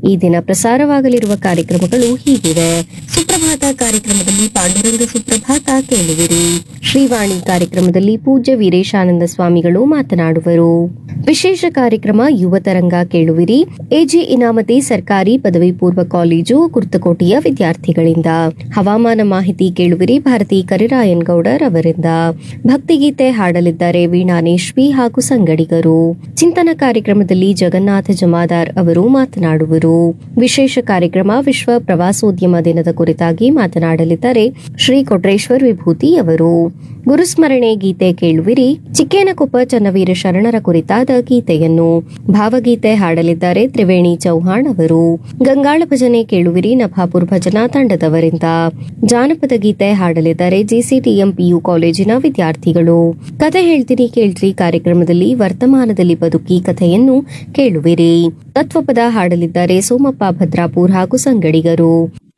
ಈ ದಿನ ಪ್ರಸಾರವಾಗಲಿರುವ ಕಾರ್ಯಕ್ರಮಗಳು ಹೀಗಿವೆ ಸುಪ್ರಭಾತ ಕಾರ್ಯಕ್ರಮದಲ್ಲಿ ಪಾಂಡುರಂಗ ಸುಪ್ರಭಾತ ಕೇಳುವಿರಿ ಶ್ರೀವಾಣಿ ಕಾರ್ಯಕ್ರಮದಲ್ಲಿ ಪೂಜ್ಯ ವೀರೇಶಾನಂದ ಸ್ವಾಮಿಗಳು ಮಾತನಾಡುವರು ವಿಶೇಷ ಕಾರ್ಯಕ್ರಮ ಯುವ ತರಂಗ ಕೇಳುವಿರಿ ಎಜಿ ಇನಾಮತಿ ಸರ್ಕಾರಿ ಪದವಿ ಪೂರ್ವ ಕಾಲೇಜು ಕುರ್ತಕೋಟೆಯ ವಿದ್ಯಾರ್ಥಿಗಳಿಂದ ಹವಾಮಾನ ಮಾಹಿತಿ ಕೇಳುವಿರಿ ಭಾರತಿ ಕರಿರಾಯನ್ ಗೌಡರ್ ಅವರಿಂದ ಭಕ್ತಿಗೀತೆ ಹಾಡಲಿದ್ದಾರೆ ವೀಣಾನೇಶ್ವಿ ಹಾಗೂ ಸಂಗಡಿಗರು ಚಿಂತನ ಕಾರ್ಯಕ್ರಮದಲ್ಲಿ ಜಗನ್ನಾಥ ಜಮಾದಾರ್ ಅವರು ಮಾತನಾಡುವರು ವಿಶೇಷ ಕಾರ್ಯಕ್ರಮ ವಿಶ್ವ ಪ್ರವಾಸೋದ್ಯಮ ದಿನದ ಕುರಿತಾಗಿ ಮಾತನಾಡಲಿದ್ದಾರೆ ಶ್ರೀ ಕೊಟ್ರೇಶ್ವರ್ ವಿಭೂತಿ ಅವರು ಗುರುಸ್ಮರಣೆ ಗೀತೆ ಕೇಳುವಿರಿ ಚಿಕ್ಕೇನಕೊಪ್ಪ ಚನ್ನವೀರ ಶರಣರ ಕುರಿತಾದ ಗೀತೆಯನ್ನು ಭಾವಗೀತೆ ಹಾಡಲಿದ್ದಾರೆ ತ್ರಿವೇಣಿ ಚೌಹಾಣ್ ಅವರು ಗಂಗಾಳ ಭಜನೆ ಕೇಳುವಿರಿ ನಭಾಪುರ್ ಭಜನಾ ತಂಡದವರಿಂದ ಜಾನಪದ ಗೀತೆ ಹಾಡಲಿದ್ದಾರೆ ಜೆಸಿಟಿಎಂ ಪಿಯು ಕಾಲೇಜಿನ ವಿದ್ಯಾರ್ಥಿಗಳು ಕತೆ ಹೇಳ್ತೀನಿ ಕೇಳ್ರಿ ಕಾರ್ಯಕ್ರಮದಲ್ಲಿ ವರ್ತಮಾನದಲ್ಲಿ ಬದುಕಿ ಕಥೆಯನ್ನು ಕೇಳುವಿರಿ ತತ್ವಪದ ಹಾಡಲಿದ್ದಾರೆ ಸೋಮಪ್ಪ ಭದ್ರಾಪುರ್ ಹಾಗೂ ಸಂಗಡಿಗರು